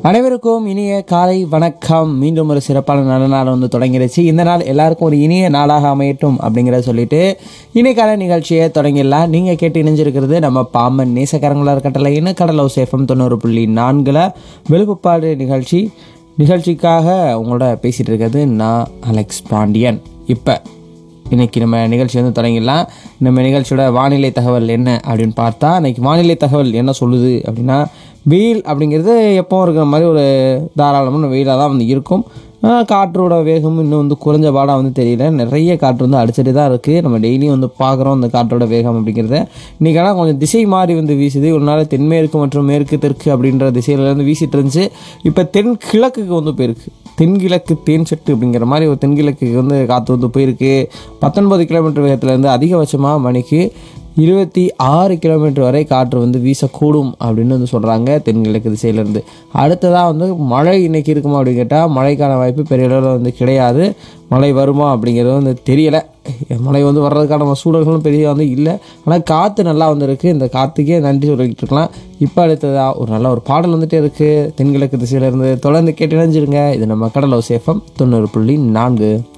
அனைவருக்கும் இனிய காலை வணக்கம் மீண்டும் ஒரு சிறப்பான நல்ல நாள் வந்து தொடங்கிடுச்சு இந்த நாள் எல்லாருக்கும் ஒரு இனிய நாளாக அமையட்டும் அப்படிங்கிறத சொல்லிட்டு இன்னைக்கான நிகழ்ச்சியை தொடங்கிடலாம் நீங்கள் கேட்டு இணைஞ்சிருக்கிறது நம்ம பாம்பன் நேசக்கரங்களாக இருக்கட்டலைன்னு கடலோ சேஃபம் தொண்ணூறு புள்ளி நான்கில் வெளுப்புப்பாடு நிகழ்ச்சி நிகழ்ச்சிக்காக உங்களோட பேசிகிட்டு இருக்கிறது நான் அலெக்ஸ் பாண்டியன் இப்போ இன்னைக்கு நம்ம நிகழ்ச்சி வந்து தொடங்கிடலாம் நம்ம நிகழ்ச்சியோட வானிலை தகவல் என்ன அப்படின்னு பார்த்தா இன்னைக்கு வானிலை தகவல் என்ன சொல்லுது அப்படின்னா வெயில் அப்படிங்கிறது எப்பவும் இருக்கிற மாதிரி ஒரு தாராளமான வெயிலாக தான் வந்து இருக்கும் ஆஹ் காற்றோட வேகம் இன்னும் வந்து குறைஞ்ச பாடாக வந்து தெரியல நிறைய காற்று வந்து அடிச்சுட்டு தான் இருக்குது நம்ம டெய்லியும் வந்து பார்க்குறோம் அந்த காற்றோட வேகம் அப்படிங்கிறத இன்றைக்கெல்லாம் கொஞ்சம் திசை மாறி வந்து வீசுது ஒரு நாள் தென்மேற்கு மற்றும் மேற்கு தெற்கு அப்படின்ற திசையில இருந்து வீசிட்டு இருந்துச்சு இப்போ தென் கிழக்குக்கு வந்து போயிருக்கு தென்கிழக்கு தேன் செட்டு அப்படிங்கிற மாதிரி ஒரு தென்கிழக்குக்கு வந்து காற்று வந்து போயிருக்கு பத்தொன்பது கிலோமீட்டர் வேகத்துலேருந்து அதிகபட்சமாக மணிக்கு இருபத்தி ஆறு கிலோமீட்டர் வரை காற்று வந்து வீசக்கூடும் அப்படின்னு வந்து சொல்கிறாங்க தென்கிழக்கு திசையிலேருந்து அடுத்ததாக வந்து மழை இன்னைக்கு இருக்குமா அப்படின்னு கேட்டால் மழைக்கான வாய்ப்பு பெரிய அளவில் வந்து கிடையாது மழை வருமா அப்படிங்கிறது வந்து தெரியலை மழை வந்து வர்றதுக்கான சூழல்களும் பெரிய வந்து இல்லை ஆனால் காற்று நல்லா வந்து இருக்குது இந்த காற்றுக்கே நன்றி சொல்லிக்கிட்டு இருக்கலாம் இப்போ அடுத்ததாக ஒரு நல்ல ஒரு பாடல் வந்துட்டே இருக்குது தென்கிழக்கு திசையிலேருந்து தொடர்ந்து கேட்டு இணைஞ்சிருங்க இது நம்ம கடலோ சேஃபம் தொண்ணூறு புள்ளி நான்கு